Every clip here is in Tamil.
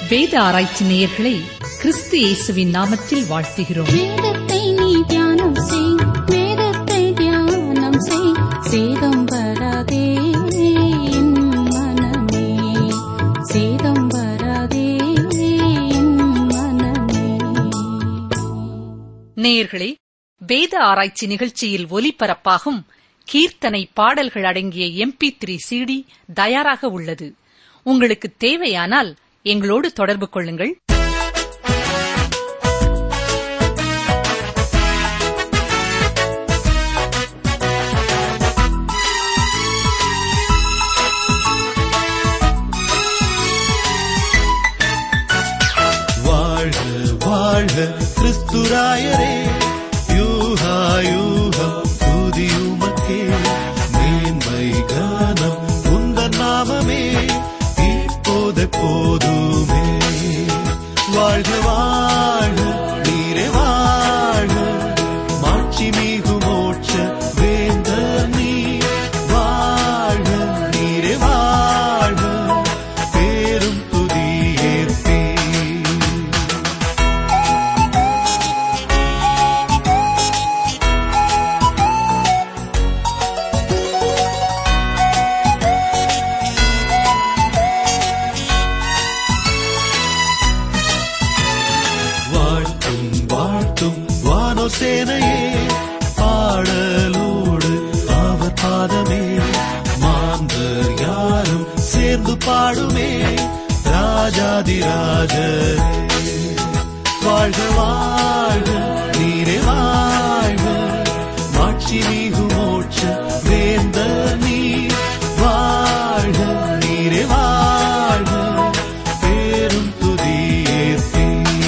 வேத ஆராய்ச்சி நேயர்களை கிறிஸ்து இயேசுவின் நாமத்தில் வாழ்த்துகிறோம் வேதத்தை நீ தியானம் செய் வேதத்தை தியானம் செய் சேதம் வராதே என் மனமே சேதம் வராதே என் மனமே நேயர்களே வேத ஆராய்ச்சி நிகழ்ச்சியில் ஒலிபரப்பாகும் கீர்த்தனை பாடல்கள் அடங்கிய எம்பி த்ரீ சிடி தயாராக உள்ளது உங்களுக்கு தேவையானால் எங்களோடு தொடர்பு கொள்ளுங்கள் வாழ்க வாழ்க கிறிஸ்துராயரே யூகா யூகம் துதியுமக்கே மேன்மை கானம் உந்த நாமமே இப்போது போதுமே வாழ்க வாழ்க நீரே வாழ்க மாட்சி மிகு மோட்ச வேந்த நீ வாழ்க நீரே வாழ்க பேரும் துதியேற்பே வாழ்த்தும் வாழ்த்தும் வானோ சேனையே பாடலோடு அவர் பாதமே மாந்தர் யாரும் சேர்ந்து பாடுமே ராஜாதிராஜரே வாழ்க வாழ்க நீரே வாழ்க மாட்சி மிகு மோட்ச வேந்த நீ வாழ்க நீரே வாழ்க பேரும் துதியேற்பே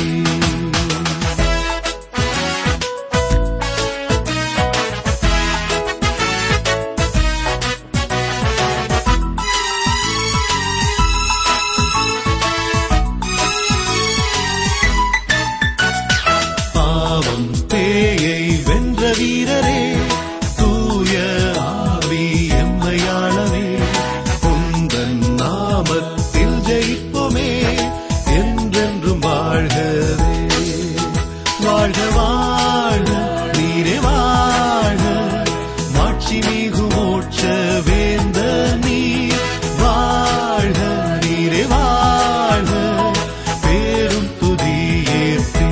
பாவம் பேயை வென்ற வீரரே தூய ஆவி எம்மையாளவே உந்தன் நாமத்தில் ஜெயிப்போமே என்றென்றும் வாழ்கவே வாழ்க வாழ்க நீரே வாழ்க மாட்சி மிகு மோட்ச வேந்த நீ வாழ்க நீரே வாழ்க பேரும் துதியேற்பே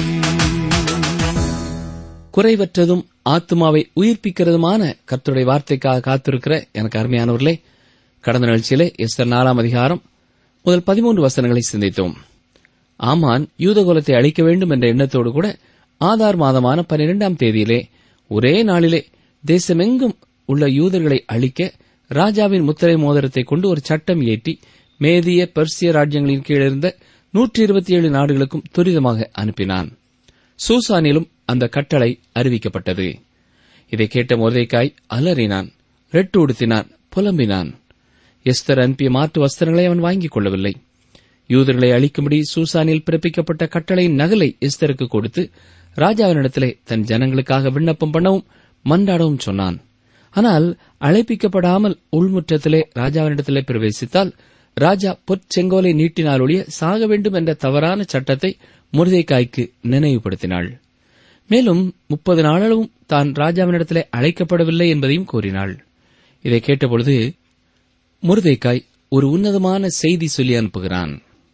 குறைவற்றதும் ஆத்மாவை உயிர்ப்பிக்கிறதுமான கர்த்தருடைய வார்த்தைக்காக காத்திருக்கிற எனக்கு அருமையானவர்களே கடந்த நிகழ்ச்சியிலே எஸ்தர் நாலாம் அதிகாரம் முதல் பதிமூன்று வசனங்களை சிந்தித்தோம் ஆமான் யூதகுலத்தை அழிக்க வேண்டும் என்ற எண்ணத்தோடு கூட ஆதார் மாதமான பன்னிரெண்டாம் தேதியிலே ஒரே நாளிலே தேசமெங்கும் உள்ள யூதர்களை அழிக்க ராஜாவின் முத்திரை மோதிரத்தை கொண்டு ஒரு சட்டம் இயற்றி மேதிய பெர்சிய ராஜ்யங்களின் கீழிருந்த நூற்றி இருபத்தி ஏழு நாடுகளுக்கும் துரிதமாக அனுப்பினான் சூசானிலும் அந்த கட்டளை அறிவிக்கப்பட்டது இதை கேட்ட மொர்தேக்காய் அலறினான் ரெட்டு உடுத்தினான் புலம்பினான் எஸ்தர் அனுப்பிய மாற்று வஸ்திரங்களை அவன் வாங்கிக் கொள்ளவில்லை யூதர்களை அழிக்கும்படி சூசானில் பிறப்பிக்கப்பட்ட கட்டளையின் நகலை எஸ்தருக்கு கொடுத்து ராஜாவினிடத்திலே தன் ஜனங்களுக்காக விண்ணப்பம் பண்ணவும் மன்றாடவும் சொன்னான் ஆனால் அழைப்பிக்கப்படாமல் உள்முற்றத்திலே ராஜாவினிடத்திலே பிரவேசித்தால் ராஜா பொற்செங்கோலை நீட்டினால் ஒழிய சாக வேண்டும் என்ற தவறான சட்டத்தை முருதைக்காய்க்கு நினைவுபடுத்தினாள் மேலும் முப்பது நாளளவும் தான் ராஜாவினிடத்திலே அழைக்கப்படவில்லை என்பதையும் கூறினாள் இதை கேட்டபொழுது முருதைக்காய் ஒரு உன்னதமான செய்தி சொல்லி அனுப்புகிறான்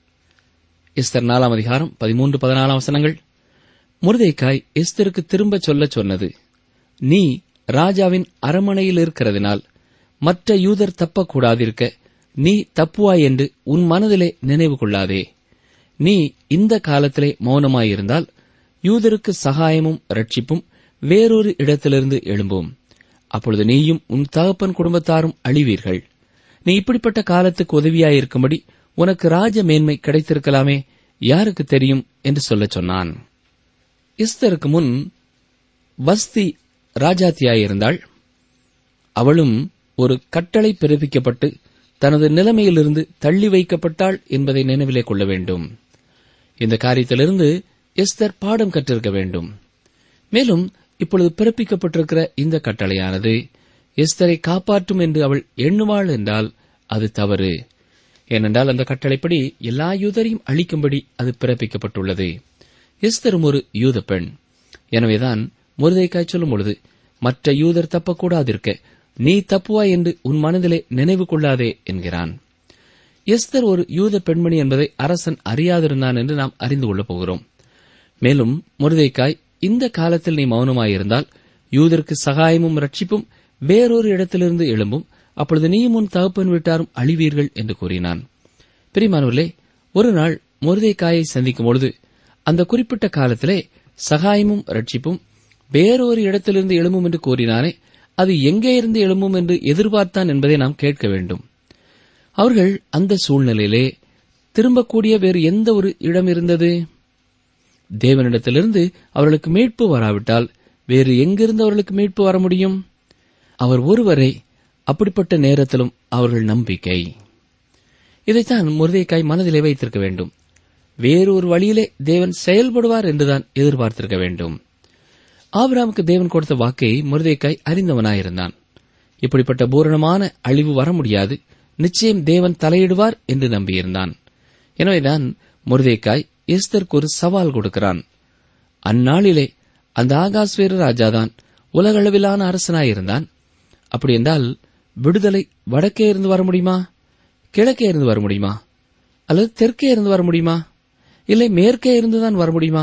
எஸ்தர் நாலாம் அதிகாரம் பதிமூன்று பதினாலாம் வசனங்கள் முருதைக்காய் எஸ்தருக்கு திரும்பச் சொல்லச் சொன்னது நீ ராஜாவின் அரமனையில் இருக்கிறதினால் மற்ற யூதர் தப்பக்கூடாதிருக்க நீ தப்புவாய் என்று உன் மனதிலே நினைவு கொள்ளாதே நீ இந்த காலத்திலே மௌனமாயிருந்தால் யூதருக்கு சகாயமும் ரட்சிப்பும் வேறொரு இடத்திலிருந்து எழும்பும் அப்பொழுது நீயும் உன் தகப்பன் குடும்பத்தாரும் அழிவீர்கள் நீ இப்படிப்பட்ட காலத்துக்கு உதவியாயிருக்கும்படி உனக்கு ராஜ மேன்மை கிடைத்திருக்கலாமே யாருக்கு தெரியும் என்று சொல்லச் சொன்னான் எஸ்தருக்கு முன் வஸ்தி ராஜாத்தியாயிருந்தாள் அவளும் ஒரு கட்டளை பிறப்பிக்கப்பட்டு தனது நிலைமையிலிருந்து தள்ளி வைக்கப்பட்டாள் என்பதை நினைவிலே கொள்ள வேண்டும் இந்த காரியத்திலிருந்து எஸ்தர் பாடம் கற்றிருக்க வேண்டும் மேலும் இப்பொழுது பிறப்பிக்கப்பட்டிருக்கிற இந்த கட்டளையானது எஸ்தரை காப்பாற்றும் என்று அவள் எண்ணுவாள் என்றால் அது தவறு ஏனென்றால் அந்த கட்டளைப்படி எல்லா யூதரையும் அழிக்கும்படி அது பிறப்பிக்கப்பட்டுள்ளது எஸ்தரும் ஒரு யூத பெண் எனவேதான் முருதைக்காய் சொல்லும் பொழுது மற்ற யூதர் தப்பக்கூடாதிருக்க நீ தப்புவாய் என்று உன் மனதிலே நினைவு கொள்ளாதே என்கிறான் எஸ்தர் ஒரு யூத பெண்மணி என்பதை அரசன் அறியாதிருந்தான் என்று நாம் அறிந்து கொள்ளப் போகிறோம் மேலும் முருதைக்காய் இந்த காலத்தில் நீ மௌனமாயிருந்தால் யூதருக்கு சகாயமும் ரட்சிப்பும் வேறொரு இடத்திலிருந்து எழும்பும் அப்பொழுது நீயும் உன் தகப்பன் வீட்டாரும் அழிவீர்கள் என்று கூறினான் பிரிமானவர்களே ஒரு நாள் முருதைக்காயை சந்திக்கும் பொழுது அந்த குறிப்பிட்ட காலத்திலே சகாயமும் ரட்சிப்பும் வேறொரு இடத்திலிருந்து எழும்பும் என்று கூறினானே அது எங்கே இருந்து எழும்பும் என்று எதிர்பார்த்தான் என்பதை நாம் கேட்க வேண்டும் அவர்கள் அந்த சூழ்நிலையிலே திரும்பக்கூடிய வேறு எந்த ஒரு இடம் இருந்தது தேவனிடத்திலிருந்து அவர்களுக்கு மீட்பு வராவிட்டால் வேறு எங்கிருந்து அவர்களுக்கு மீட்பு வர முடியும் அவர் ஒருவரை அப்படிப்பட்ட நேரத்திலும் அவர்கள் நம்பிக்கை இதைத்தான் முருதைக்காய் மனதிலே வைத்திருக்க வேண்டும் வேறொரு வழியிலே தேவன் செயல்படுவார் என்றுதான் எதிர்பார்த்திருக்க வேண்டும் ஆபிராமுக்கு தேவன் கொடுத்த வாக்கை முருதைக்காய் அறிந்தவனாயிருந்தான் இப்படிப்பட்ட பூரணமான அழிவு வர முடியாது நிச்சயம் தேவன் தலையிடுவார் என்று நம்பியிருந்தான் எனவேதான் முருதைக்காய் எஸ்தருக்கு ஒரு சவால் கொடுக்கிறான் அந்நாளிலே அந்த ஆகாஸ்வேர ராஜாதான் உலகளவிலான அரசனாயிருந்தான் அப்படி என்றால் விடுதலை வடக்கே இருந்து வர முடியுமா கிழக்கே இருந்து வர முடியுமா அல்லது தெற்கே இருந்து வர முடியுமா இல்லை மேற்கே இருந்துதான் வர முடியுமா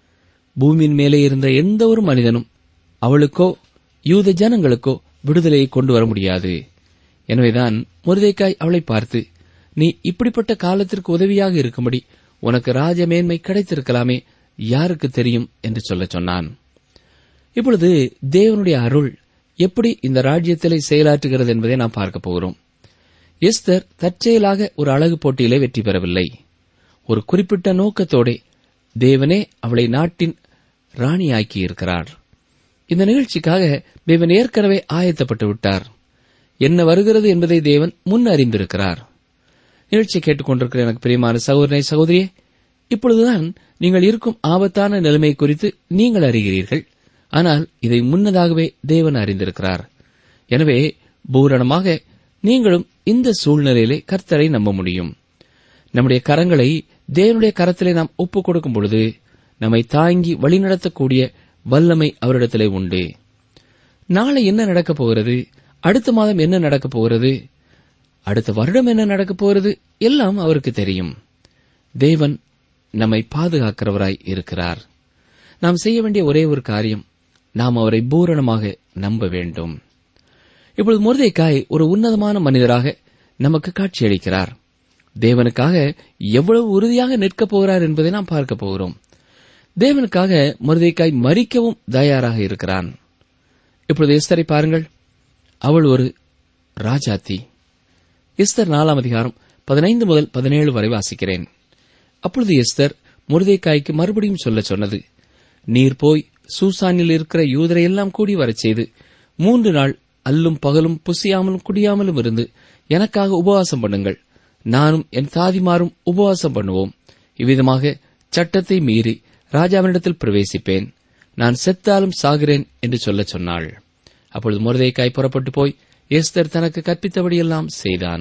பூமியின் மேலே இருந்த எந்த ஒரு மனிதனும் அவளுக்கோ யூத ஜனங்களுக்கோ விடுதலையை கொண்டு வர முடியாது எனவேதான் முருதைக்காய் அவளை பார்த்து நீ இப்படிப்பட்ட காலத்திற்கு உதவியாக இருக்கும்படி உனக்கு ராஜ மேன்மை கிடைத்திருக்கலாமே யாருக்கு தெரியும் என்று சொல்லச் சொன்னான் இப்பொழுது தேவனுடைய அருள் எப்படி இந்த ராஜ்யத்திலே செயலாற்றுகிறது என்பதை நாம் பார்க்க போகிறோம் எஸ்தர் தற்செயலாக ஒரு அழகு போட்டியிலே வெற்றி பெறவில்லை ஒரு குறிப்பிட்ட நோக்கத்தோட தேவனே அவளை நாட்டின் ராணியாக்கி இருக்கிறார் இந்த நிகழ்ச்சிக்காக தேவன் ஏற்கனவே ஆயத்தப்பட்டு விட்டார் என்ன வருகிறது என்பதை தேவன் முன் அறிந்திருக்கிறார் நிகழ்ச்சியை கேட்டுக்கொண்டிருக்கிற எனக்கு பிரியமான சகோதரனை சகோதரியே இப்பொழுதுதான் நீங்கள் இருக்கும் ஆபத்தான நிலைமை குறித்து நீங்கள் அறிகிறீர்கள் ஆனால் இதை முன்னதாகவே தேவன் அறிந்திருக்கிறார் எனவே பூரணமாக நீங்களும் இந்த சூழ்நிலையிலே கர்த்தரை நம்ப முடியும் நம்முடைய கரங்களை தேவனுடைய கரத்திலே நாம் ஒப்புக் கொடுக்கும் பொழுது நம்மை தாங்கி வழிநடத்தக்கூடிய வல்லமை அவரிடத்திலே உண்டு நாளை என்ன நடக்கப் போகிறது அடுத்த மாதம் என்ன நடக்கப் போகிறது அடுத்த வருடம் என்ன நடக்கப் போகிறது எல்லாம் அவருக்கு தெரியும் தேவன் நம்மை பாதுகாக்கிறவராய் இருக்கிறார் நாம் செய்ய வேண்டிய ஒரே ஒரு காரியம் நாம் அவரை பூரணமாக நம்ப வேண்டும் இப்பொழுது முருதைக்காய் ஒரு உன்னதமான மனிதராக நமக்கு காட்சியளிக்கிறார் தேவனுக்காக எவ்வளவு உறுதியாக நிற்கப் போகிறார் என்பதை நாம் பார்க்க போகிறோம் தேவனுக்காக முருதைக்காய் மறிக்கவும் தயாராக இருக்கிறான் இப்பொழுது எஸ்தரை பாருங்கள் அவள் ஒரு ராஜாத்தி எஸ்தர் நாலாம் அதிகாரம் பதினைந்து முதல் பதினேழு வரை வாசிக்கிறேன் அப்பொழுது எஸ்தர் முருதைக்காய்க்கு மறுபடியும் சொல்லச் சொன்னது நீர் போய் சூசானில் இருக்கிற யூதரையெல்லாம் கூடி வரச் செய்து மூன்று நாள் அல்லும் பகலும் புசியாமலும் குடியாமலும் இருந்து எனக்காக உபவாசம் பண்ணுங்கள் நானும் என் தாதிமாரும் உபவாசம் பண்ணுவோம் இவ்விதமாக சட்டத்தை மீறி ராஜாவினிடத்தில் பிரவேசிப்பேன் நான் செத்தாலும் சாகிறேன் என்று சொல்லச் சொன்னாள் அப்பொழுது முருதைக்காய் புறப்பட்டு போய் எஸ்தர் தனக்கு கற்பித்தபடியெல்லாம் செய்தான்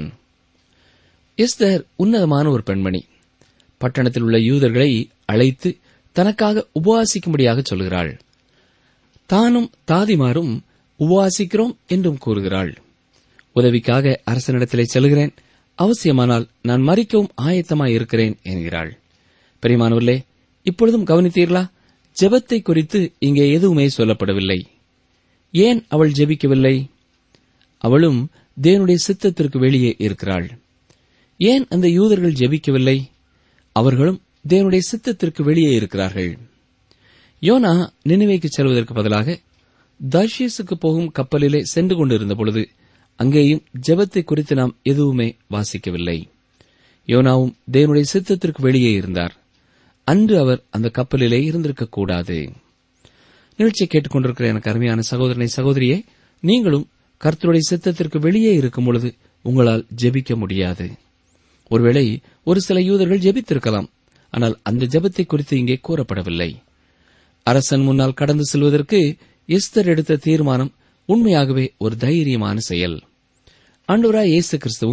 எஸ்தர் உன்னதமான ஒரு பெண்மணி பட்டணத்தில் உள்ள யூதர்களை அழைத்து தனக்காக உபவாசிக்கும்படியாக சொல்கிறாள் தானும் தாதிமாரும் உபவாசிக்கிறோம் என்றும் கூறுகிறாள் உதவிக்காக அரசனிடத்திலே செல்கிறேன் அவசியமானால் நான் மறிக்கவும் ஆயத்தமாய் இருக்கிறேன் என்கிறாள் பெரியமானவர்களே இப்பொழுதும் கவனித்தீர்களா ஜெபத்தை குறித்து இங்கே எதுவுமே சொல்லப்படவில்லை ஏன் அவள் ஜெபிக்கவில்லை அவளும் தேவனுடைய சித்தத்திற்கு வெளியே இருக்கிறாள் ஏன் அந்த யூதர்கள் ஜெபிக்கவில்லை அவர்களும் தேவனுடைய சித்தத்திற்கு வெளியே இருக்கிறார்கள் யோனா நினைவைக்கு செல்வதற்கு பதிலாக தர்ஷீஸுக்கு போகும் கப்பலிலே சென்று கொண்டிருந்த பொழுது அங்கேயும் ஜெபத்தை குறித்து நாம் எதுவுமே வாசிக்கவில்லை யோனாவும் தேவனுடைய சித்தத்திற்கு வெளியே இருந்தார் அன்று அவர் அந்த கப்பலிலே இருந்திருக்க கூடாது நிகழ்ச்சியை கேட்டுக்கொண்டிருக்கிற எனக்கு அருமையான சகோதரனை சகோதரியே நீங்களும் கர்த்தருடைய சித்தத்திற்கு வெளியே இருக்கும் பொழுது உங்களால் ஜெபிக்க முடியாது ஒருவேளை ஒரு சில யூதர்கள் ஜெபித்திருக்கலாம் ஆனால் அந்த ஜெபத்தை குறித்து இங்கே கூறப்படவில்லை அரசன் முன்னால் கடந்து செல்வதற்கு எஸ்தர் எடுத்த தீர்மானம் உண்மையாகவே ஒரு தைரியமான செயல் ஆண்டவராய் இயேசு கிறிஸ்துவும்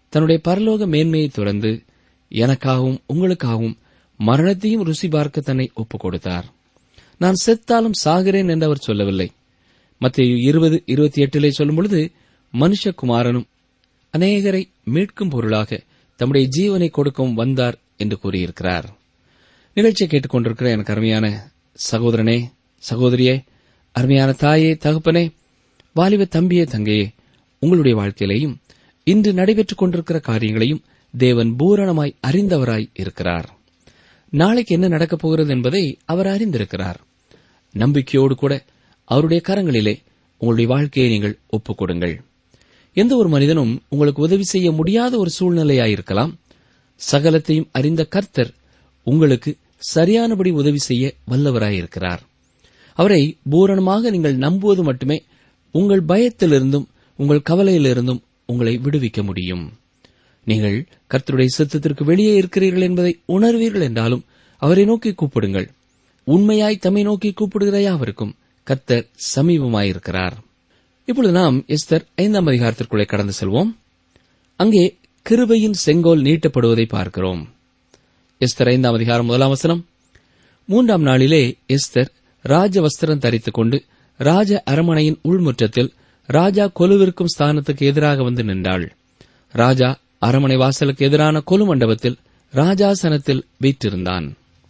தன்னுடைய பரலோக மேன்மையை துறந்து எனக்காகவும் உங்களுக்காகவும் மரணத்தையும் ருசி பார்க்க தன்னை ஒப்புக் கொடுத்தார் நான் செத்தாலும் சாகிறேன் என்று அவர் சொல்லவில்லை மத்திய இருபது இருபத்தி எட்டிலே சொல்லும் பொழுது மனுஷகுமாரனும் அநேகரை மீட்கும் பொருளாக தம்முடைய ஜீவனை கொடுக்கவும் வந்தார் என்று கூறியிருக்கிறார் நிகழ்ச்சியை கேட்டுக்கொண்டிருக்கிற எனக்கு அருமையான சகோதரனே சகோதரியே அருமையான தாயே தகப்பனே வாலிப தம்பியே தங்கையே உங்களுடைய வாழ்க்கையிலேயும் இன்று நடைபெற்றுக் கொண்டிருக்கிற காரியங்களையும் தேவன் பூரணமாய் அறிந்தவராய் இருக்கிறார் நாளைக்கு என்ன நடக்கப் போகிறது என்பதை அவர் அறிந்திருக்கிறார் நம்பிக்கையோடு கூட அவருடைய கரங்களிலே உங்களுடைய வாழ்க்கையை நீங்கள் ஒப்புக் கொடுங்கள் எந்த ஒரு மனிதனும் உங்களுக்கு உதவி செய்ய முடியாத ஒரு சூழ்நிலையாயிருக்கலாம் சகலத்தையும் அறிந்த கர்த்தர் உங்களுக்கு சரியானபடி உதவி செய்ய வல்லவராயிருக்கிறார் அவரை பூரணமாக நீங்கள் நம்புவது மட்டுமே உங்கள் பயத்திலிருந்தும் உங்கள் கவலையிலிருந்தும் உங்களை விடுவிக்க முடியும் நீங்கள் கர்த்தருடைய சித்தத்திற்கு வெளியே இருக்கிறீர்கள் என்பதை உணர்வீர்கள் என்றாலும் அவரை நோக்கி கூப்பிடுங்கள் உண்மையாய் தம்மை நோக்கி கூப்பிடுகிற யாவருக்கும் கர்த்தர் சமீபமாயிருக்கிறார் இப்பொழுது நாம் எஸ்தர் ஐந்தாம் அதிகாரத்திற்குள்ளே கடந்து செல்வோம் அங்கே கிருபையின் செங்கோல் நீட்டப்படுவதை பார்க்கிறோம் எஸ்தர் ஐந்தாம் அதிகாரம் முதலாம் வசனம் மூன்றாம் நாளிலே எஸ்தர் ராஜ வஸ்திரம் தரித்துக் கொண்டு ராஜ அரமனையின் உள்முற்றத்தில் ராஜா கொலுவிற்கும் ஸ்தானத்துக்கு எதிராக வந்து நின்றாள் ராஜா அரமனை வாசலுக்கு எதிரான கொலு மண்டபத்தில் ராஜாசனத்தில் வீற்றிருந்தான்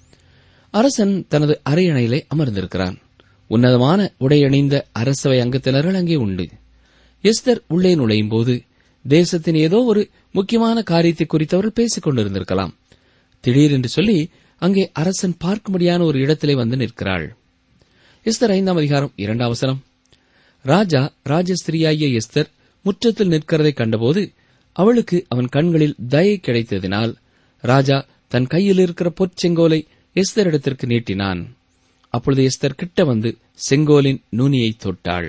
அரசன் தனது அரையணையிலே அமர்ந்திருக்கிறான் உன்னதமான உடையணிந்த அரசவை அங்கத்தினர்கள் அங்கே உண்டு எஸ்தர் உள்ளே நுழையும் போது தேசத்தின் ஏதோ ஒரு முக்கியமான காரியத்தை குறித்து அவர்கள் பேசிக் கொண்டிருந்திருக்கலாம் திடீரென்று சொல்லி அங்கே அரசன் பார்க்கும்படியான ஒரு இடத்திலே வந்து நிற்கிறாள் எஸ்தர் ஐந்தாம் அதிகாரம் இரண்டாம் வசனம் ராஜா ராஜஸ்திரியாகிய எஸ்தர் முற்றத்தில் நிற்கிறதை கண்டபோது அவளுக்கு அவன் கண்களில் தயை கிடைத்ததினால் ராஜா தன் கையில் இருக்கிற பொற்செங்கோலை எஸ்தரிடத்திற்கு நீட்டினான் அப்பொழுது எஸ்தர் கிட்ட வந்து செங்கோலின் நுனியை தொட்டாள்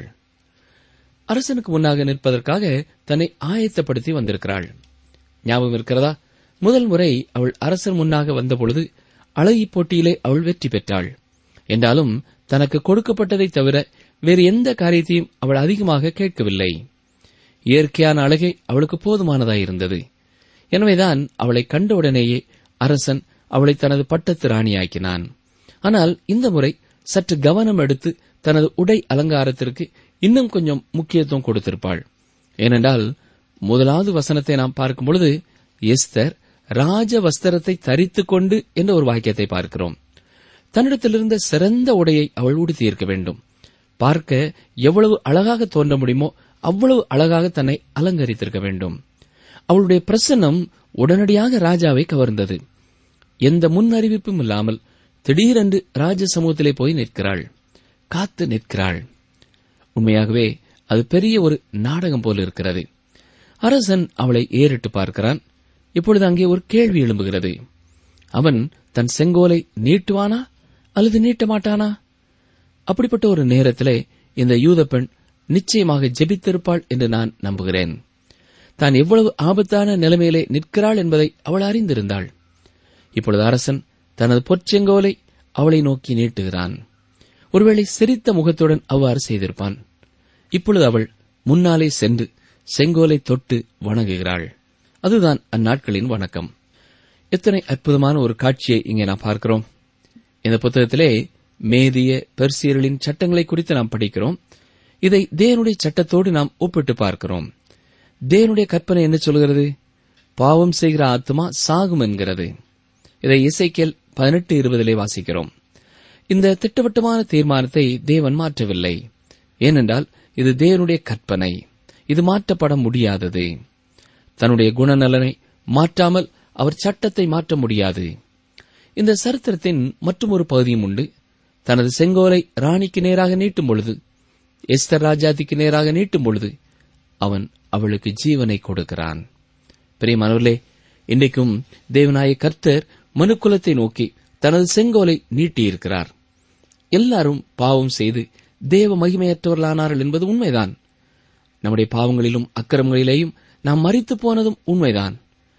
அரசனுக்கு முன்னாக நிற்பதற்காக தன்னை ஆயத்தப்படுத்தி வந்திருக்கிறாள் ஞாபகம் இருக்கிறதா முதல் முறை அவள் அரசன் முன்னாக வந்தபொழுது அழகி போட்டியிலே அவள் வெற்றி பெற்றாள் என்றாலும் தனக்கு கொடுக்கப்பட்டதை தவிர வேறு எந்த காரியத்தையும் அவள் அதிகமாக கேட்கவில்லை இயற்கையான அழகை அவளுக்கு போதுமானதாயிருந்தது எனவேதான் அவளை கண்டவுடனேயே அரசன் அவளை தனது பட்டத்து ராணியாக்கினான் ஆனால் இந்த முறை சற்று கவனம் எடுத்து தனது உடை அலங்காரத்திற்கு இன்னும் கொஞ்சம் முக்கியத்துவம் கொடுத்திருப்பாள் ஏனென்றால் முதலாவது வசனத்தை நாம் பார்க்கும் பொழுது எஸ்தர் ராஜ வஸ்திரத்தை தரித்துக் கொண்டு என்ற ஒரு வாக்கியத்தை பார்க்கிறோம் தன்னிடத்திலிருந்த சிறந்த உடையை அவள் உடுத்தியிருக்க வேண்டும் பார்க்க எவ்வளவு அழகாக தோன்ற முடியுமோ அவ்வளவு அழகாக தன்னை அலங்கரித்திருக்க வேண்டும் அவளுடைய பிரசன்னம் உடனடியாக ராஜாவை கவர்ந்தது எந்த முன் அறிவிப்பும் இல்லாமல் திடீரென்று ராஜ சமூகத்திலே போய் நிற்கிறாள் காத்து நிற்கிறாள் உண்மையாகவே அது பெரிய ஒரு நாடகம் போல இருக்கிறது அரசன் அவளை ஏறிட்டு பார்க்கிறான் இப்பொழுது அங்கே ஒரு கேள்வி எழும்புகிறது அவன் தன் செங்கோலை நீட்டுவானா அல்லது நீட்ட மாட்டானா அப்படிப்பட்ட ஒரு நேரத்திலே இந்த யூத பெண் நிச்சயமாக ஜெபித்திருப்பாள் என்று நான் நம்புகிறேன் தான் எவ்வளவு ஆபத்தான நிலைமையிலே நிற்கிறாள் என்பதை அவள் அறிந்திருந்தாள் இப்பொழுது அரசன் தனது பொற்செங்கோலை அவளை நோக்கி நீட்டுகிறான் ஒருவேளை சிரித்த முகத்துடன் அவ்வாறு செய்திருப்பான் இப்பொழுது அவள் முன்னாலே சென்று செங்கோலை தொட்டு வணங்குகிறாள் அதுதான் அந்நாட்களின் வணக்கம் எத்தனை அற்புதமான ஒரு காட்சியை இங்கே நாம் பார்க்கிறோம் இந்த புத்தகத்திலே மேதிய பெர்சியர்களின் சட்டங்களை குறித்து நாம் படிக்கிறோம் இதை தேவனுடைய சட்டத்தோடு நாம் ஒப்பிட்டு பார்க்கிறோம் தேவனுடைய கற்பனை என்ன சொல்கிறது பாவம் செய்கிற ஆத்மா சாகும் என்கிறது இதை இசைக்கேல் பதினெட்டு இருபதிலே வாசிக்கிறோம் இந்த திட்டவட்டமான தீர்மானத்தை தேவன் மாற்றவில்லை ஏனென்றால் இது தேவனுடைய கற்பனை இது மாற்றப்பட முடியாதது தன்னுடைய குணநலனை மாற்றாமல் அவர் சட்டத்தை மாற்ற முடியாது இந்த சரித்திரத்தின் மற்றும் ஒரு பகுதியும் உண்டு தனது செங்கோலை ராணிக்கு நேராக நீட்டும் பொழுது எஸ்தர் ராஜாதிக்கு நேராக நீட்டும் பொழுது அவன் அவளுக்கு ஜீவனை கொடுக்கிறான் பிரியமானவர்களே இன்றைக்கும் தேவநாய கர்த்தர் மனுக்குலத்தை நோக்கி தனது செங்கோலை நீட்டியிருக்கிறார் எல்லாரும் பாவம் செய்து தேவ மகிமையற்றவர்களானார்கள் என்பது உண்மைதான் நம்முடைய பாவங்களிலும் அக்கிரமங்களிலேயும் நாம் மறித்து போனதும் உண்மைதான்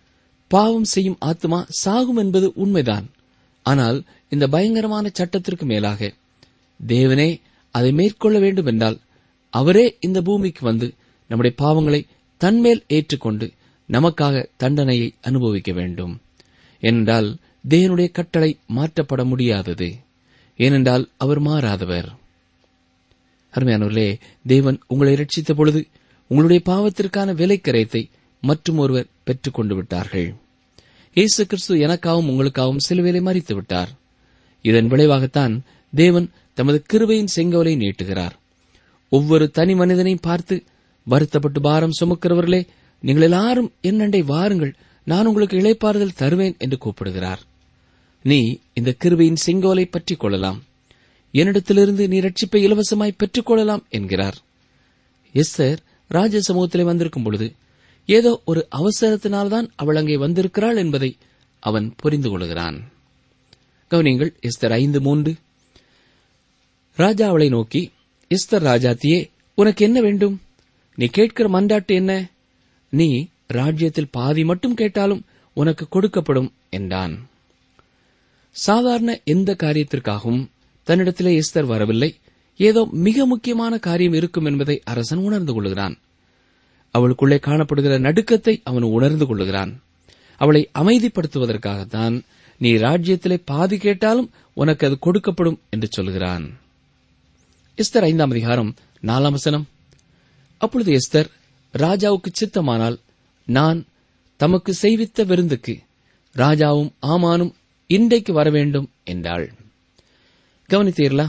பாவம் செய்யும் ஆத்மா சாகும் என்பது உண்மைதான் ஆனால் இந்த பயங்கரமான சட்டத்திற்கு மேலாக தேவனே அதை மேற்கொள்ள வேண்டும் என்றால் அவரே இந்த பூமிக்கு வந்து நம்முடைய பாவங்களை தன்மேல் ஏற்றுக்கொண்டு நமக்காக தண்டனையை அனுபவிக்க வேண்டும் ஏனென்றால் தேவனுடைய கட்டளை மாற்றப்பட முடியாதது ஏனென்றால் அவர் மாறாதவர் அருமையானவர்களே தேவன் உங்களை ரட்சித்த பொழுது உங்களுடைய பாவத்திற்கான விலைக்கரையத்தை மற்றும் ஒருவர் பெற்றுக் கொண்டு விட்டார்கள் இயேசு கிறிஸ்து எனக்காகவும் உங்களுக்காகவும் சிலுவையிலே மறித்து விட்டார் இதன் விளைவாகத்தான் தேவன் தமது கிருபையின் செங்கோலை நீட்டுகிறார் ஒவ்வொரு தனி மனிதனையும் பார்த்து வருத்தப்பட்டு பாரம் சுமக்கிறவர்களே நீங்கள் எல்லாரும் என்னண்டை வாருங்கள் நான் உங்களுக்கு இளைப்பாறுதல் தருவேன் என்று கூப்பிடுகிறார் நீ இந்த கிருபையின் செங்கோலை பற்றிக் கொள்ளலாம் என்னிடத்திலிருந்து நீ ரட்சிப்பை இலவசமாய் பெற்றுக் கொள்ளலாம் என்கிறார் எஸ்தர் ராஜ சமூகத்திலே வந்திருக்கும் பொழுது ஏதோ ஒரு அவசரத்தினால்தான் அவள் அங்கே வந்திருக்கிறாள் என்பதை அவன் புரிந்து கொள்கிறான் கவனிங்கள் எஸ்தர் ஐந்து மூன்று ராஜா அவளை நோக்கி எஸ்தர் ராஜாத்தியே உனக்கு என்ன வேண்டும் நீ கேட்கிற மன்றாட்டு என்ன நீ ராஜ்யத்தில் பாதி மட்டும் கேட்டாலும் உனக்கு கொடுக்கப்படும் என்றான் சாதாரண எந்த காரியத்திற்காகவும் தன்னிடத்திலே எஸ்தர் வரவில்லை ஏதோ மிக முக்கியமான காரியம் இருக்கும் என்பதை அரசன் உணர்ந்து கொள்கிறான் அவளுக்குள்ளே காணப்படுகிற நடுக்கத்தை அவன் உணர்ந்து கொள்ளுகிறான் அவளை அமைதிப்படுத்துவதற்காகத்தான் நீ ராஜ்யத்திலே பாதி கேட்டாலும் உனக்கு அது கொடுக்கப்படும் என்று சொல்கிறான் எஸ்தர் ஐந்தாம் அதிகாரம் நாலாம் வசனம் அப்பொழுது எஸ்தர் ராஜாவுக்கு சித்தமானால் நான் தமக்கு செய்வித்த விருந்துக்கு ராஜாவும் ஆமானும் இன்றைக்கு வரவேண்டும் என்றாள் கவனித்தீர்களா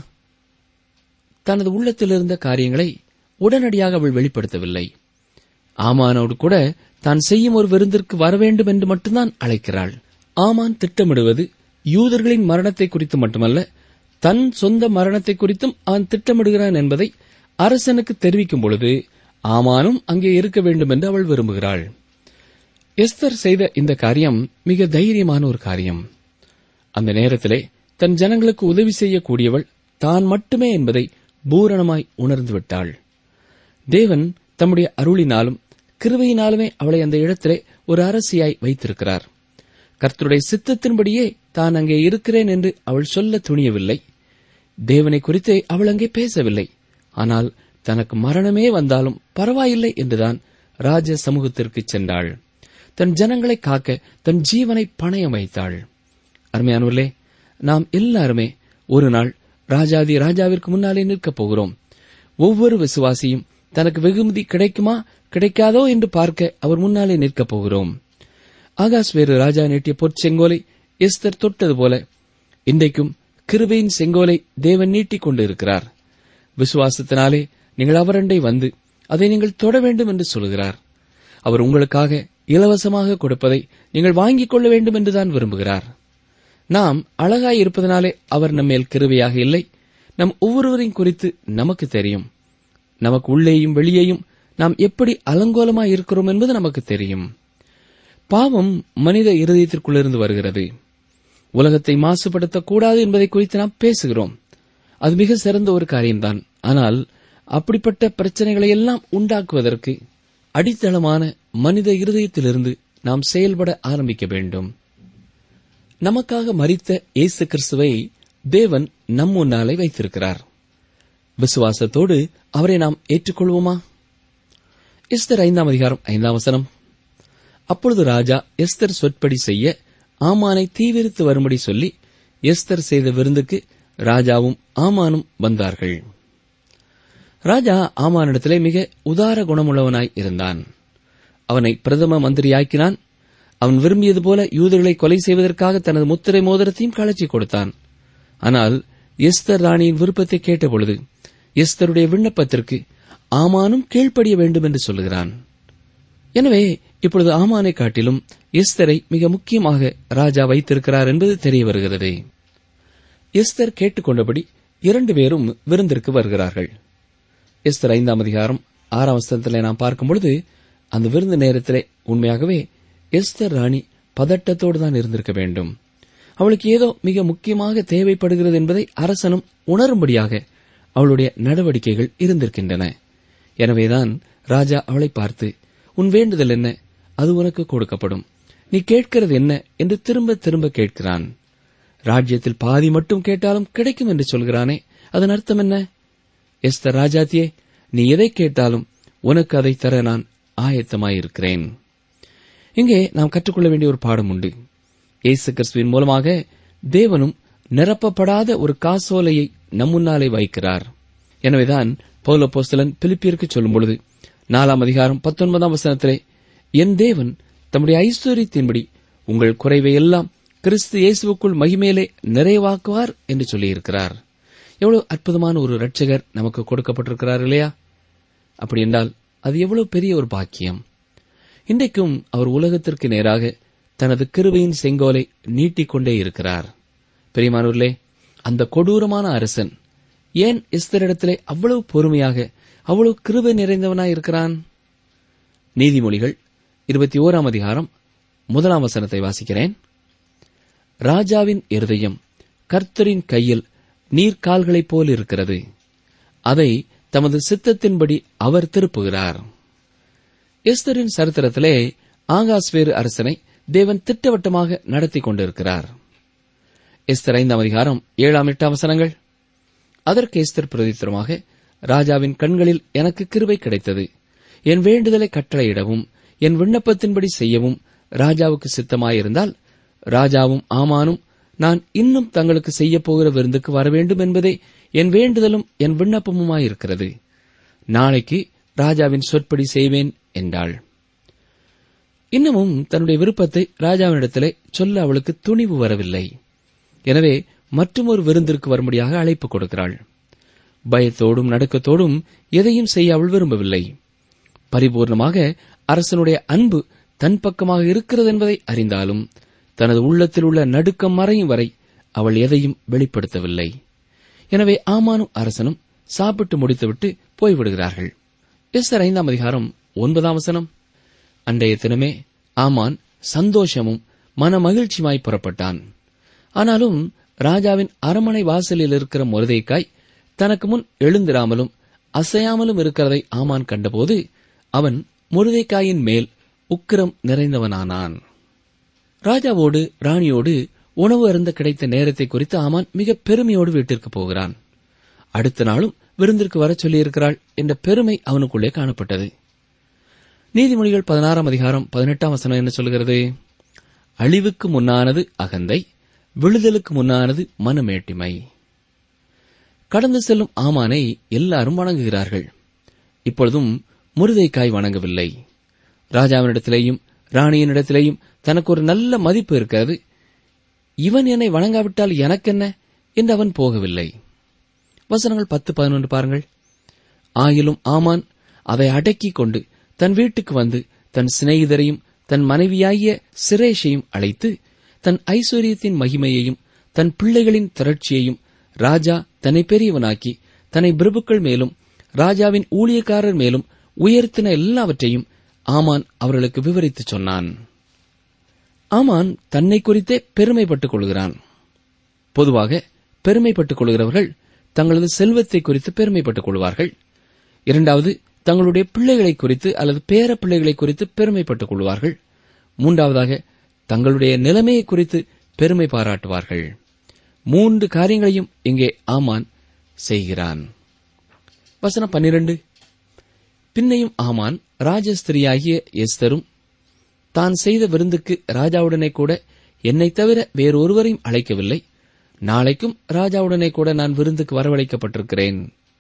தனது உள்ளத்தில் இருந்த காரியங்களை உடனடியாக அவள் வெளிப்படுத்தவில்லை ஆமானோடு கூட தான் செய்யும் ஒரு விருந்திற்கு வரவேண்டும் என்று மட்டும்தான் அழைக்கிறாள் ஆமான் திட்டமிடுவது யூதர்களின் மரணத்தை குறித்து மட்டுமல்ல தன் சொந்த மரணத்தை குறித்தும் அவன் திட்டமிடுகிறான் என்பதை அரசனுக்கு தெரிவிக்கும் பொழுது ஆமானும் அங்கே இருக்க வேண்டும் என்று அவள் விரும்புகிறாள் எஸ்தர் செய்த இந்த காரியம் மிக தைரியமான ஒரு காரியம் அந்த நேரத்திலே தன் ஜனங்களுக்கு உதவி செய்யக்கூடியவள் தான் மட்டுமே என்பதை பூரணமாய் உணர்ந்து விட்டாள் தேவன் தம்முடைய அருளினாலும் கிருவையினாலுமே அவளை அந்த இடத்திலே ஒரு அரசியாய் வைத்திருக்கிறார் கர்த்தருடைய சித்தத்தின்படியே தான் அங்கே இருக்கிறேன் என்று அவள் சொல்ல துணியவில்லை தேவனை குறித்தே அவள் அங்கே பேசவில்லை ஆனால் தனக்கு மரணமே வந்தாலும் பரவாயில்லை என்றுதான் ராஜ சமூகத்திற்கு சென்றாள் தன் ஜனங்களை காக்க தன் ஜீவனை பணயம் வைத்தாள் அருமையானவர்களே நாம் எல்லாருமே ஒரு நாள் ராஜாதி ராஜாவிற்கு முன்னாலே நிற்கப் போகிறோம் ஒவ்வொரு விசுவாசியும் தனக்கு வெகுமதி கிடைக்குமா கிடைக்காதோ என்று பார்க்க அவர் முன்னாலே நிற்கப் போகிறோம் ஆகாஷ் வேறு ராஜா நீட்டிய பொற்செங்கோலை எஸ்தர் தொட்டது போல இன்றைக்கும் கிருபையின் செங்கோலை தேவன் நீட்டிக் கொண்டிருக்கிறார் விசுவாசத்தினாலே நீங்கள் அவரண்டை வந்து அதை நீங்கள் தொட வேண்டும் என்று சொல்கிறார் அவர் உங்களுக்காக இலவசமாக கொடுப்பதை நீங்கள் வாங்கிக் கொள்ள வேண்டும் என்றுதான் விரும்புகிறார் நாம் அழகாய் இருப்பதனாலே அவர் நம்மேல் கிருபையாக இல்லை நம் ஒவ்வொருவரையும் குறித்து நமக்கு தெரியும் நமக்கு உள்ளேயும் வெளியேயும் நாம் எப்படி அலங்கோலமாய் இருக்கிறோம் என்பது நமக்கு தெரியும் பாவம் மனித இருதயத்திற்குள்ளிருந்து வருகிறது உலகத்தை மாசுபடுத்தக்கூடாது என்பதை குறித்து நாம் பேசுகிறோம் அது மிக சிறந்த ஒரு காரியம்தான் ஆனால் அப்படிப்பட்ட பிரச்சனைகளை எல்லாம் உண்டாக்குவதற்கு அடித்தளமான மனித இருதயத்திலிருந்து நாம் செயல்பட ஆரம்பிக்க வேண்டும் நமக்காக மரித்த இயேசு கிறிஸ்துவை தேவன் நம் முன்னாலே வைத்திருக்கிறார் விசுவாசத்தோடு அவரை நாம் ஏற்றுக்கொள்வோமா எஸ்தர் ஐந்தாம் அதிகாரம் ஐந்தாம் வசனம் அப்பொழுது ராஜா எஸ்தர் சொற்படி செய்ய ஆமானை தீவிரித்து வரும்படி சொல்லி எஸ்தர் செய்த விருந்துக்கு ராஜாவும் ஆமானும் வந்தார்கள் ராஜா ஆமானிடத்திலே மிக உதார குணமுள்ளவனாய் இருந்தான் அவனை பிரதம மந்திரியாக்கினான் அவன் விரும்பியது போல யூதர்களை கொலை செய்வதற்காக தனது முத்திரை மோதிரத்தையும் களைச்சி கொடுத்தான் ஆனால் எஸ்தர் ராணியின் விருப்பத்தை கேட்டபொழுது எஸ்தருடைய விண்ணப்பத்திற்கு ஆமானும் கீழ்ப்படிய வேண்டும் என்று சொல்லுகிறான் எனவே இப்பொழுது ஆமானை காட்டிலும் எஸ்தரை மிக முக்கியமாக ராஜா வைத்திருக்கிறார் என்பது தெரிய வருகிறது எஸ்தர் கேட்டுக்கொண்டபடி இரண்டு பேரும் விருந்திற்கு வருகிறார்கள் எஸ்தர் ஐந்தாம் அதிகாரம் ஆறாம் வசனத்திலே நாம் பார்க்கும் பொழுது அந்த விருந்து நேரத்திலே உண்மையாகவே எஸ்தர் ராணி பதட்டத்தோடு தான் இருந்திருக்க வேண்டும் அவளுக்கு ஏதோ மிக முக்கியமாக தேவைப்படுகிறது என்பதை அரசனும் உணரும்படியாக அவளுடைய நடவடிக்கைகள் இருந்திருக்கின்றன எனவேதான் ராஜா அவளை பார்த்து உன் வேண்டுதல் என்ன அது உனக்கு கொடுக்கப்படும் நீ கேட்கிறது என்ன என்று திரும்ப திரும்ப கேட்கிறான் ராஜ்யத்தில் பாதி மட்டும் கேட்டாலும் கிடைக்கும் என்று சொல்கிறானே அதன் அர்த்தம் என்ன எஸ்தர் ராஜாத்தியே நீ எதை கேட்டாலும் உனக்கு அதை தர நான் ஆயத்தமாயிருக்கிறேன் இங்கே நாம் கற்றுக்கொள்ள வேண்டிய ஒரு பாடம் உண்டு இயேசு கிறிஸ்துவின் மூலமாக தேவனும் நிரப்பப்படாத ஒரு காசோலையை நம் முன்னாலே வைக்கிறார் எனவேதான் பௌலப்போஸ்தலன் பிலிப்பியருக்கு சொல்லும் பொழுது நாலாம் அதிகாரம் பத்தொன்பதாம் வசனத்திலே என் தேவன் தம்முடைய ஐஸ்வர்யத்தின்படி உங்கள் குறைவை எல்லாம் கிறிஸ்து இயேசுவுக்குள் மகிமேலே நிறைவாக்குவார் என்று சொல்லியிருக்கிறார் எவ்வளவு அற்புதமான ஒரு இரட்சகர் நமக்கு கொடுக்கப்பட்டிருக்கிறார் இல்லையா அப்படி என்றால் அது எவ்வளவு பெரிய ஒரு பாக்கியம் இன்றைக்கும் அவர் உலகத்திற்கு நேராக தனது கிருபையின் செங்கோலை நீட்டிக்கொண்டே இருக்கிறார் பெரியமானூர்களே அந்த கொடூரமான அரசன் ஏன் எஸ்தரிடத்திலே அவ்வளவு பொறுமையாக அவ்வளவு கிருபை நிறைந்தவனாய் இருக்கிறான் நீதிமொழிகள் இருபத்தி ஓராம் அதிகாரம் முதலாம் வசனத்தை வாசிக்கிறேன் ராஜாவின் இருதயம் கர்த்தரின் கையில் நீர்க்கால்களைப் போல் இருக்கிறது அதை தமது சித்தத்தின்படி அவர் திருப்புகிறார் எஸ்தரின் சரித்திரத்திலே ஆகாஸ்வேறு அரசனை தேவன் திட்டவட்டமாக நடத்தி கொண்டிருக்கிறார் எஸ்தர் ஐந்தாம் அதிகாரம் ஏழாம் எட்டாம் வசனங்கள் அதற்கு எஸ்தர் பிரதித்திரமாக ராஜாவின் கண்களில் எனக்கு கிருபை கிடைத்தது என் வேண்டுதலை கட்டளையிடவும் என் விண்ணப்பத்தின்படி செய்யவும் ராஜாவுக்கு சித்தமாயிருந்தால் ராஜாவும் ஆமானும் நான் இன்னும் தங்களுக்கு செய்யப் போகிற விருந்துக்கு வர வேண்டும் என்பதே என் வேண்டுதலும் என் விண்ணப்பமுமாயிருக்கிறது நாளைக்கு ராஜாவின் சொற்படி செய்வேன் என்றாள் இன்னமும் தன்னுடைய விருப்பத்தை ராஜாவினிடத்திலே சொல்ல அவளுக்கு துணிவு வரவில்லை எனவே மற்றொரு விருந்திற்கு வரும்படியாக அழைப்பு கொடுக்கிறாள் பயத்தோடும் நடுக்கத்தோடும் எதையும் செய்ய அவள் விரும்பவில்லை பரிபூர்ணமாக அரசனுடைய அன்பு தன் பக்கமாக இருக்கிறது என்பதை அறிந்தாலும் தனது உள்ளத்தில் உள்ள நடுக்கம் மறையும் வரை அவள் எதையும் வெளிப்படுத்தவில்லை எனவே ஆமானும் அரசனும் சாப்பிட்டு முடித்துவிட்டு போய்விடுகிறார்கள் எஸ்தர் ஐந்தாம் அதிகாரம் ஒன்பதாம் வசனம் அன்றைய தினமே ஆமான் சந்தோஷமும் மன மகிழ்ச்சியுமாய் புறப்பட்டான் ஆனாலும் ராஜாவின் அரமனை வாசலில் இருக்கிற முருதைக்காய் தனக்கு முன் எழுந்திராமலும் அசையாமலும் இருக்கிறதை ஆமான் கண்டபோது அவன் முருதைக்காயின் மேல் உக்கிரம் நிறைந்தவனானான் ராஜாவோடு ராணியோடு உணவு அருந்த கிடைத்த நேரத்தை குறித்து ஆமான் மிக பெருமையோடு வீட்டிற்கு போகிறான் அடுத்த நாளும் விருந்திற்கு வரச் சொல்லியிருக்கிறாள் என்ற பெருமை அவனுக்குள்ளே காணப்பட்டது நீதிமொழிகள் பதினாறாம் அதிகாரம் பதினெட்டாம் வசனம் என்ன சொல்கிறது அழிவுக்கு முன்னானது அகந்தை விழுதலுக்கு முன்னானது மனமேட்டிமை கடந்து செல்லும் ஆமானை எல்லாரும் வணங்குகிறார்கள் இப்பொழுதும் முருதைக்காய் வணங்கவில்லை ராஜாவினிடத்திலேயும் ராணியினிடத்திலேயும் தனக்கு ஒரு நல்ல மதிப்பு இருக்கிறது இவன் என்னை வணங்காவிட்டால் எனக்கென்ன என்று அவன் போகவில்லை வசனங்கள் பத்து பதினொன்று பாருங்கள் ஆயிலும் ஆமான் அதை அடக்கிக் கொண்டு தன் வீட்டுக்கு வந்து தன் சிநேகிதரையும் தன் மனைவியாகிய சிரேஷையும் அழைத்து தன் ஐஸ்வர்யத்தின் மகிமையையும் தன் பிள்ளைகளின் திரட்சியையும் ராஜா தன்னை பெரியவனாக்கி தன்னை பிரபுக்கள் மேலும் ராஜாவின் ஊழியக்காரர் மேலும் உயர்த்தின எல்லாவற்றையும் ஆமான் அவர்களுக்கு விவரித்துச் சொன்னான் ஆமான் தன்னை குறித்தே பெருமைப்பட்டுக் கொள்கிறான் பொதுவாக பெருமைப்பட்டுக் கொள்கிறவர்கள் தங்களது செல்வத்தை குறித்து பெருமைப்பட்டுக் கொள்வார்கள் இரண்டாவது தங்களுடைய பிள்ளைகளை குறித்து அல்லது பேர பிள்ளைகளை குறித்து பெருமைப்பட்டுக் கொள்வார்கள் மூன்றாவதாக தங்களுடைய நிலைமையை குறித்து பெருமை பாராட்டுவார்கள் மூன்று காரியங்களையும் இங்கே ஆமான் செய்கிறான் வசனம் பன்னிரண்டு பின்னையும் ஆமான் ராஜஸ்திரியாகிய எஸ்தரும் தான் செய்த விருந்துக்கு ராஜாவுடனே கூட என்னை தவிர வேறொருவரையும் அழைக்கவில்லை நாளைக்கும் ராஜாவுடனே கூட நான் விருந்துக்கு வரவழைக்கப்பட்டிருக்கிறேன்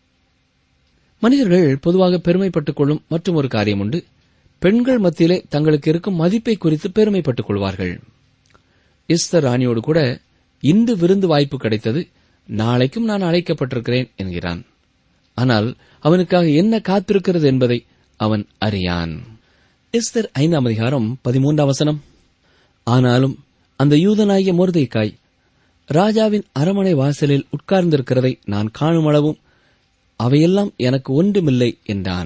மனிதர்கள் பொதுவாக பெருமைப்பட்டுக் கொள்ளும் மற்றும் ஒரு காரியம் உண்டு பெண்கள் மத்தியிலே தங்களுக்கு இருக்கும் மதிப்பை குறித்து பெருமைப்பட்டுக் கொள்வார்கள் எஸ்தர் ராணியோடு கூட இன்று விருந்து வாய்ப்பு கிடைத்தது நாளைக்கும் நான் அழைக்கப்பட்டிருக்கிறேன் என்கிறான் ஆனால் அவனுக்காக என்ன காத்திருக்கிறது என்பதை அவன் அறியான் எஸ்தர் ஐந்தாம் அதிகாரம் பதிமூன்றாம் வசனம் ஆனாலும் அந்த யூதனாகிய முருதைக்காய் ராஜாவின் அரமனை வாசலில் உட்கார்ந்திருக்கிறதை நான் காணும் அளவும் அவையெல்லாம் எனக்கு ஒன்றுமில்லை என்றான்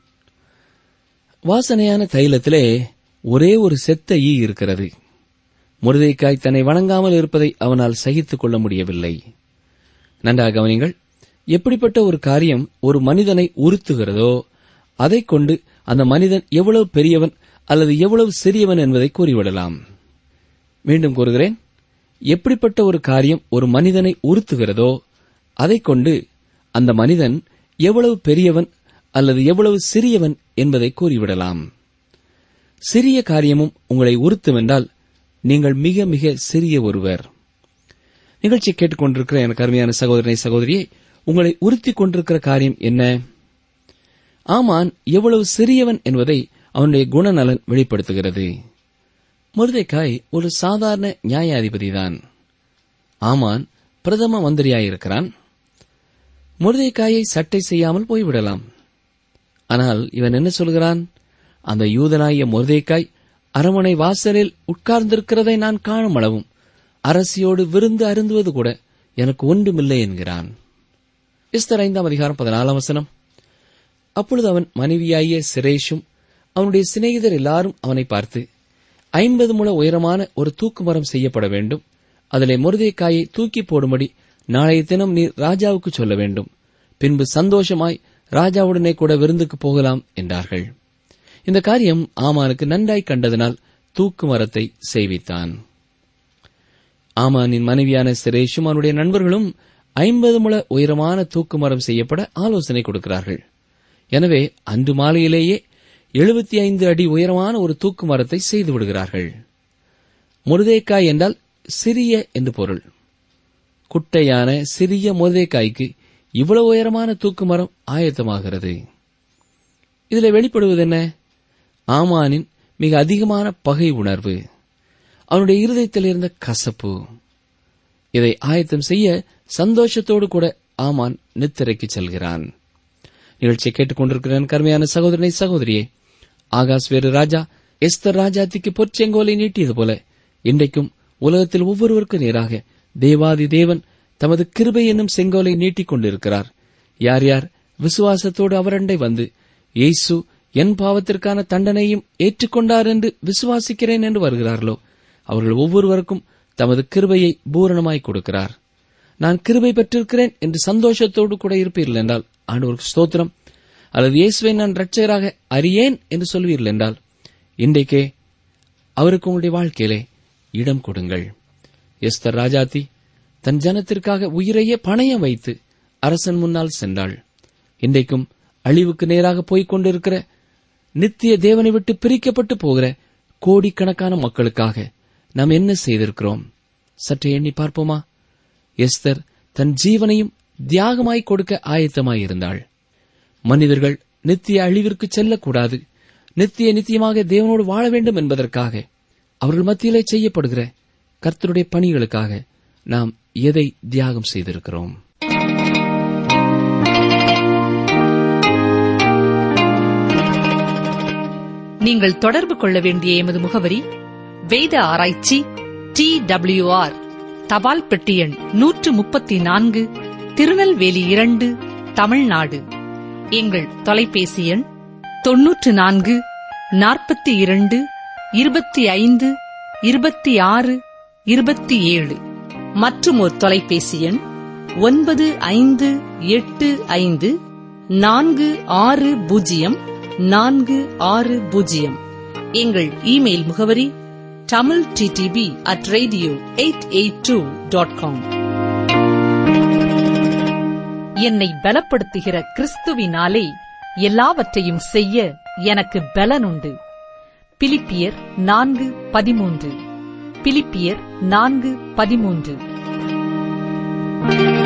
வாசனையான தைலத்திலே ஒரே ஒரு செத்த ஈ இருக்கிறது முருதைக்காய் தன்னை வணங்காமல் இருப்பதை அவனால் சகித்துக் கொள்ள முடியவில்லை நன்றாக கவனிங்கள் எப்படிப்பட்ட ஒரு காரியம் ஒரு மனிதனை உறுத்துகிறதோ அதைக் கொண்டு அந்த மனிதன் எவ்வளவு பெரியவன் அல்லது எவ்வளவு சிறியவன் என்பதை கூறிவிடலாம் மீண்டும் கூறுகிறேன் எப்படிப்பட்ட ஒரு காரியம் ஒரு மனிதனை உறுத்துகிறதோ அதைக் கொண்டு அந்த மனிதன் எவ்வளவு பெரியவன் அல்லது எவ்வளவு சிறியவன் என்பதை கூறிவிடலாம் சிறிய காரியமும் உங்களை உறுத்தும் என்றால் நீங்கள் மிக மிக சிறிய ஒருவர் நிகழ்ச்சியை கேட்டுக்கொண்டிருக்கிற எனக்கு அருமையான சகோதரனை சகோதரியை உங்களை உறுத்திக் கொண்டிருக்கிற காரியம் என்ன ஆமான் எவ்வளவு சிறியவன் என்பதை அவனுடைய குணநலன் வெளிப்படுத்துகிறது முருதைக்காய் ஒரு சாதாரண நியாயாதிபதிதான் ஆமான் பிரதம மந்திரியாயிருக்கிறான் முருதைக்காயை சட்டை செய்யாமல் போய்விடலாம் ஆனால் இவன் என்ன சொல்கிறான் அந்த யூதனாகிய முருதைக்காய் அரமனை வாசலில் உட்கார்ந்திருக்கிறதை நான் காணும் அளவும் அரசியோடு விருந்து அருந்துவது கூட எனக்கு ஒன்றுமில்லை என்கிறான் இஸ்தர் ஐந்தாம் அதிகாரம் பதினாலாம் வசனம் அப்பொழுது அவன் மனைவியாகிய சிரேஷும் அவனுடைய சிநேகிதர் எல்லாரும் அவனை பார்த்து ஐம்பது முழ உயரமான ஒரு தூக்கு மரம் செய்யப்பட வேண்டும் அதிலே முருதைக்காயை தூக்கி போடும்படி நாளைய தினம் நீர் ராஜாவுக்கு சொல்ல வேண்டும் பின்பு சந்தோஷமாய் ராஜாவுடனே கூட விருந்துக்கு போகலாம் என்றார்கள் இந்த காரியம் ஆமானுக்கு நன்றாய் கண்டதனால் தூக்கு மரத்தை செய்வித்தான் ஆமானின் மனைவியான சிரேஷும் அவனுடைய நண்பர்களும் ஐம்பது முழ உயரமான தூக்கு மரம் செய்யப்பட ஆலோசனை கொடுக்கிறார்கள் எனவே அன்று மாலையிலேயே எழுபத்தி ஐந்து அடி உயரமான ஒரு தூக்கு மரத்தை செய்து விடுகிறார்கள் முருதைக்காய் என்றால் சிறிய என்று பொருள் குட்டையான சிறிய முருதைக்காய்க்கு இவ்வளவு உயரமான தூக்கு மரம் ஆயத்தமாகிறது இதில் வெளிப்படுவது என்ன ஆமானின் மிக அதிகமான பகை உணர்வு அவனுடைய இருதயத்தில் இருந்த கசப்பு இதை ஆயத்தம் செய்ய சந்தோஷத்தோடு கூட ஆமான் நித்திரைக்கு செல்கிறான் நிகழ்ச்சியை கேட்டுக்கொண்டிருக்கிற கருமையான சகோதரனை சகோதரியே ஆகாஷ் வேறு ராஜா எஸ்தர் ராஜாத்திக்கு பொற்செங்கோலை நீட்டியது போல இன்றைக்கும் உலகத்தில் ஒவ்வொருவருக்கும் நேராக தேவாதி தேவன் தமது கிருபை என்னும் செங்கோலை நீட்டிக் கொண்டிருக்கிறார் யார் யார் விசுவாசத்தோடு அவரண்டை வந்து இயேசு என் பாவத்திற்கான தண்டனையும் ஏற்றுக்கொண்டார் என்று விசுவாசிக்கிறேன் என்று வருகிறார்களோ அவர்கள் ஒவ்வொருவருக்கும் தமது கிருபையை பூரணமாய் கொடுக்கிறார் நான் கிருபை பெற்றிருக்கிறேன் என்று சந்தோஷத்தோடு கூட இருப்பீர்கள் என்றால் ஆண்டவருக்கு ஸ்தோத்திரம் அல்லது இயேசுவை நான் இரட்சகராக அறியேன் என்று சொல்வீர்கள் என்றால் இன்றைக்கே அவருக்கு உங்களுடைய வாழ்க்கையிலே இடம் கொடுங்கள் எஸ்தர் ராஜாத்தி தன் ஜனத்திற்காக உயிரையே பணயம் வைத்து அரசன் முன்னால் சென்றாள் இன்றைக்கும் அழிவுக்கு நேராக போய்க் கொண்டிருக்கிற நித்திய தேவனை விட்டு பிரிக்கப்பட்டு போகிற கோடிக்கணக்கான மக்களுக்காக நாம் என்ன செய்திருக்கிறோம் சற்றே எண்ணி பார்ப்போமா எஸ்தர் தன் ஜீவனையும் தியாகமாய் கொடுக்க ஆயத்தமாயிருந்தாள் மனிதர்கள் நித்திய அழிவிற்கு செல்லக்கூடாது நித்திய நித்தியமாக தேவனோடு வாழ வேண்டும் என்பதற்காக அவர்கள் மத்தியிலே செய்யப்படுகிற கர்த்தருடைய பணிகளுக்காக நாம் எதை தியாகம் செய்திருக்கிறோம் நீங்கள் தொடர்பு கொள்ள வேண்டிய எமது முகவரி வேத ஆராய்ச்சி டி ஆர் தபால் பெட்டி எண் நூற்று முப்பத்தி நான்கு திருநெல்வேலி இரண்டு தமிழ்நாடு எங்கள் தொலைபேசி எண் தொன்னூற்று நான்கு நாற்பத்தி இரண்டு இருபத்தி ஐந்து இருபத்தி ஆறு இருபத்தி ஏழு மற்றும் ஒரு தொலைபேசி எண் ஒன்பது ஐந்து எட்டு ஐந்து நான்கு ஆறு பூஜ்ஜியம் நான்கு ஆறு பூஜ்ஜியம் எங்கள் இமெயில் முகவரி Tamil DTP at radio eight eight two dot com என்னை பலப்படுத்துகிற கிறிஸ்துவினாலே எல்லாவற்றையும் செய்ய எனக்கு பலனுண்டு பிலிப்பியர் நான்கு பதிமூன்று பிலிப்பியர் நான்கு பதிமூன்று